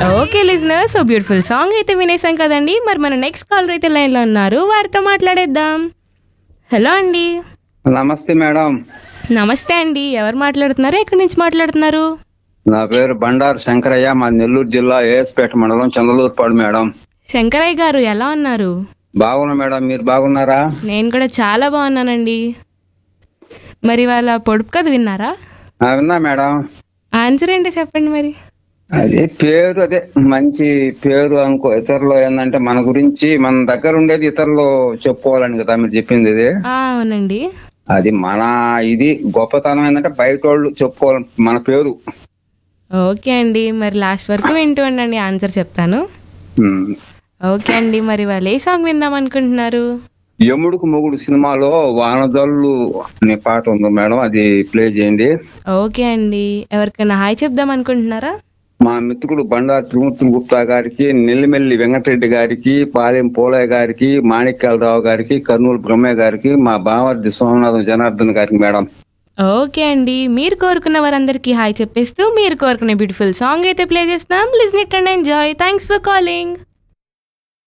Okay listener so beautiful song అయితే వినేసాం కదండి మరి మన నెక్స్ట్ కాలర్ అయితే లైన్లో ఉన్నారు వారితో మాట్లాడేద్దాం హలో అండి నమస్తే మేడం నమస్తే అండి ఎవరు మాట్లాడుతున్నారు ఎక్కడి నుంచి మాట్లాడుతున్నారు నా పేరు బండారు శంకరయ్య మా నెల్లూరు జిల్లా ఏఎస్పేట మండలం చంద్రలూరుపాడు మేడం శంకరయ్య గారు ఎలా ఉన్నారు బాగున్నా మేడం మీరు బాగున్నారా నేను కూడా చాలా బాగున్నానండి మరి వాళ్ళ పొడుపు కథ విన్నారా ఆ, విన్నా మేడం ఆన్సర్ ఏంటి చెప్పండి మరి అదే పేరు అదే మంచి పేరు అనుకో ఇతరులు ఏంటంటే మన గురించి మన దగ్గర ఉండేది ఇతరులు చెప్పుకోవాలని కదా మీరు చెప్పింది ఇది ఆ, అవునండి అది మన ఇది గొప్పతనం ఏంటంటే బయట వాళ్ళు చెప్పుకోవాలి మన పేరు ఓకే అండి మరి లాస్ట్ వరకు వింటూ ఉండండి ఆన్సర్ చెప్తాను ఉమ్. ఓకే అండి మరి వాళ్ళు ఏ సాంగ్ విందాం అనుకుంటున్నారు యముడుకు మొగుడు సినిమాలో వానదల్లు అనే పాట ఉంది మేడం అది ప్లే చేయండి ఓకే అండి ఎవరికైనా హాయ్ చెప్దాం అనుకుంటున్నారా మా మిత్రుడు బండారు త్రిమూర్తులు గుప్తా గారికి నెల్లిమెల్లి వెంకటరెడ్డి గారికి పాలెం పోలయ్య గారికి మాణిక్యాలరావు గారికి కర్నూలు బ్రహ్మయ్య గారికి మా బామర్ది సోమనాథం జనార్దన్ గారికి మేడం ఓకే అండి మీరు కోరుకున్న వారందరికీ హాయ్ చెప్పేస్తూ మీరు కోరుకునే బ్యూటిఫుల్ సాంగ్ అయితే ప్లే చేస్తున్నాం listen it and enjoy thanks for calling